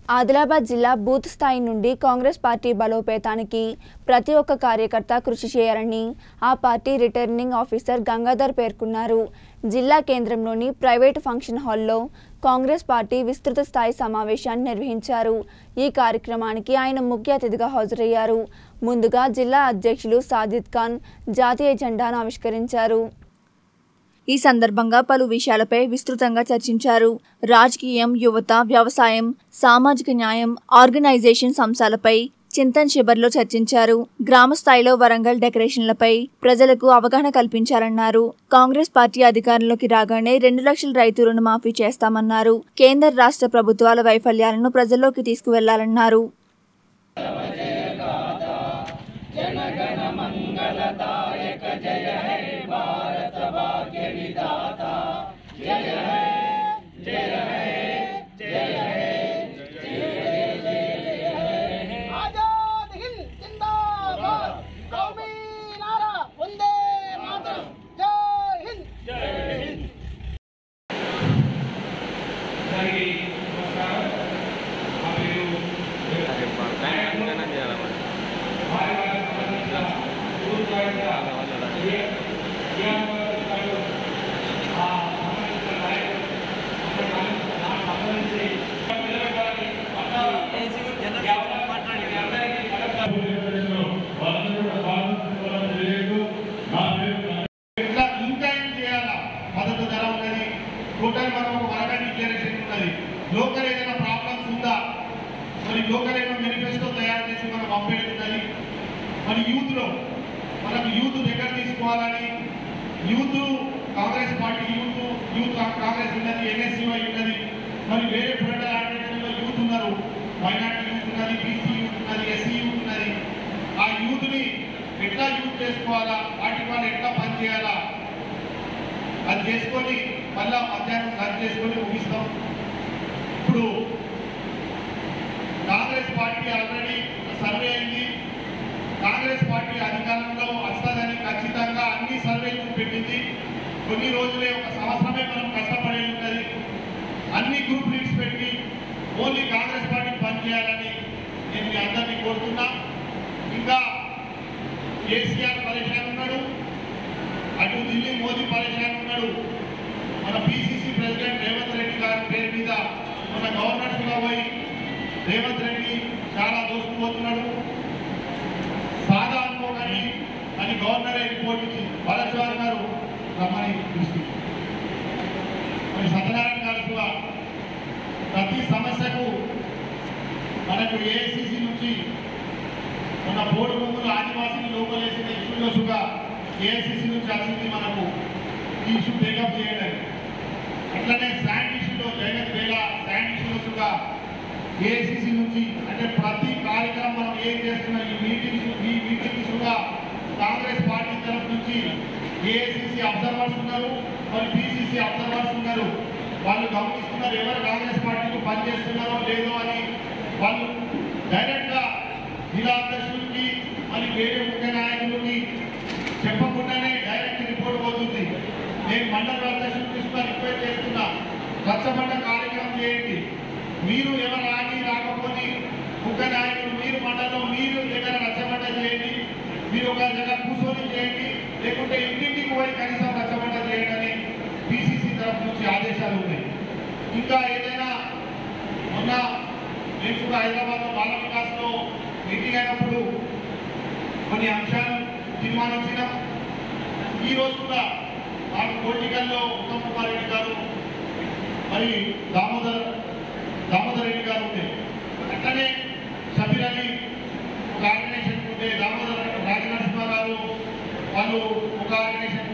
ఆదిలాబాద్ జిల్లా బూత్ స్థాయి నుండి కాంగ్రెస్ పార్టీ బలోపేతానికి ప్రతి ఒక్క కార్యకర్త కృషి చేయాలని ఆ పార్టీ రిటర్నింగ్ ఆఫీసర్ గంగాధర్ పేర్కొన్నారు జిల్లా కేంద్రంలోని ప్రైవేటు ఫంక్షన్ హాల్లో కాంగ్రెస్ పార్టీ విస్తృత స్థాయి సమావేశాన్ని నిర్వహించారు ఈ కార్యక్రమానికి ఆయన ముఖ్య అతిథిగా హాజరయ్యారు ముందుగా జిల్లా అధ్యక్షులు సాజిద్ ఖాన్ జాతీయ జెండాను ఆవిష్కరించారు ఈ సందర్భంగా పలు విషయాలపై విస్తృతంగా చర్చించారు రాజకీయం యువత వ్యవసాయం సామాజిక న్యాయం ఆర్గనైజేషన్ అంశాలపై చింతన్ శిబర్లో చర్చించారు గ్రామ స్థాయిలో వరంగల్ డెకరేషన్లపై ప్రజలకు అవగాహన కల్పించారన్నారు కాంగ్రెస్ పార్టీ అధికారంలోకి రాగానే రెండు లక్షల రైతు రుణమాఫీ చేస్తామన్నారు కేంద్ర రాష్ట్ర ప్రభుత్వాల వైఫల్యాలను ప్రజల్లోకి తీసుకువెళ్లాలన్నారు आजाद हिंद जिंदाबाद कौमी नारा वंदे मातरम जय हिंद దానికి నమస్కారం ఆ పేరు వారి వారి సంబంధించిన పూర్వగా ఆ సంబంధించిన నాయకులు అందరూ నాకు సంబంధించి పిల్లల వారికి ఇట్లా ఇంకా ఏం చేయాలా మద్దతు ధర ఉన్నది టోటల్ మనం ఒక వరగంట డిక్లరేషన్ ఉన్నది లోకల్ ఏదైనా ప్రాబ్లమ్స్ ఉందా మరి లోకల్ ఏమో మేనిఫెస్టో తయారు చేసి మనం పంపేస్తున్నది మరి యూత్ లో మనకు యూత్ దగ్గర తీసుకోవాలని youth Congress party youth youth Congress ఉన్నది ఎన్ఎస్యుఐ ఉన్నది మరి వేరే ఫెడరల్ ఆర్గనైజేషన్ లో యూత్ ఉన్నారు మైనార్టీ యూత్ ఉన్నది బీసీ యూత్ ఉన్నది ఎస్సీ యూత్ ఉన్నది ఆ యూత్ ని ఎట్లా యూత్ చేసుకోవాలా వాటి వాళ్ళు ఎట్లా పని చేయాలా అది చేసుకొని మళ్ళా మధ్యాహ్నం లంచ్ చేసుకొని ముగిస్తాం ఇప్పుడు కాంగ్రెస్ పార్టీ ఆల్రెడీ సర్వే అయింది కాంగ్రెస్ పార్టీ అధికారంలో వస్తుందని ఖచ్చితంగా అన్ని సర్వేలు చూపెట్టింది కొన్ని రోజులే ఒక సంవత్సరమే మనం కష్టపడేది ఉన్నది అన్ని గ్రూప్ లీడ్స్ పెట్టి ఓన్లీ కాంగ్రెస్ పార్టీ పనిచేయాలని నేను మీ అందరినీ కోరుతున్నా ఇంకా కేసీఆర్ పరేషాన్ ఉన్నాడు అటు ఢిల్లీ మోదీ పరేషాన్ ఉన్నాడు మన పిసిసి ప్రెసిడెంట్ రేవంత్ రెడ్డి గారి పేరు మీద మన గవర్నర్స్ గా పోయి రేవంత్ రెడ్డి చాలా దోసుకుపోతున్నాడు సాదా అనుకోకండి అని గవర్నరే రిపోర్ట్ ఇచ్చి భరద్వాజ్ గారు రమ్మని దృష్టి మరి సత్యనారాయణ గారు కూడా ప్రతి సమస్యకు మనకు ఏఐసిసి నుంచి మన బోర్డు భూములు ఆదివాసీలు లోపలేసిన ఇష్యూలో సుగా ఏఐసిసి నుంచి వచ్చింది మనకు ఈ ఇష్యూ టేకప్ చేయండి అట్లనే శాండ్ ఇష్యూలో జగన్ వేళ శాండ్ ఇష్యూలో సుగా ఏఐసిసి నుంచి అంటే ప్రతి కార్యక్రమం మనం ఏం చేస్తున్నా ఈ మీటింగ్స్ ఈ మీటింగ్స్ కూడా కాంగ్రెస్ పార్టీ తరఫు నుంచి ఏఐసిసి అబ్జర్వర్స్ ఉన్నారు మరి పిసిసి అబ్జర్వర్స్ ఉన్నారు వాళ్ళు గమనిస్తున్నారు ఎవరు కాంగ్రెస్ పార్టీకి పనిచేస్తున్నారో లేదో అని వాళ్ళు డైరెక్ట్ గా జిల్లా అధ్యక్షుడికి మరి వేరే ముఖ్య నాయకులకి చెప్పకుండానే డైరెక్ట్ రిపోర్ట్ పోతుంది నేను మండల అధ్యక్షుడు తీసుకుని రిక్వెస్ట్ చేస్తున్నా రచ్చబండ కార్యక్రమం చేయండి మీరు ఎవరు రాని రాకపోతే ముఖ్య నాయకులు మీరు మండలంలో మీరు దగ్గర రచ్చబండ చేయండి మీరు ఒక దగ్గర కూర్చొని చేయండి లేకుంటే ఇంటింటికి పోయి కనీసం రచ్చబండ చేయండి అని పిసిసి తరఫు నుంచి ఆదేశాలు ఉన్నాయి ఇంకా ఏదైనా మొన్న నేను కూడా హైదరాబాద్ లో బాల వికాస్ లో మీటింగ్ అయినప్పుడు కొన్ని అంశాలు తీర్మానించినాం ఈ రోజు కూడా నాకు పొలిటికల్లో ఉత్తమ్ కుమార్ రెడ్డి గారు మరి దామోదర్ దామోదర్ రెడ్డి గారు ఉండే అట్లనే షబీర్ అలీ ఒక ఆర్గనైజేషన్ ఉండే దామోదర్ రాజనరసింహ గారు వాళ్ళు ఒక ఆర్గనైజేషన్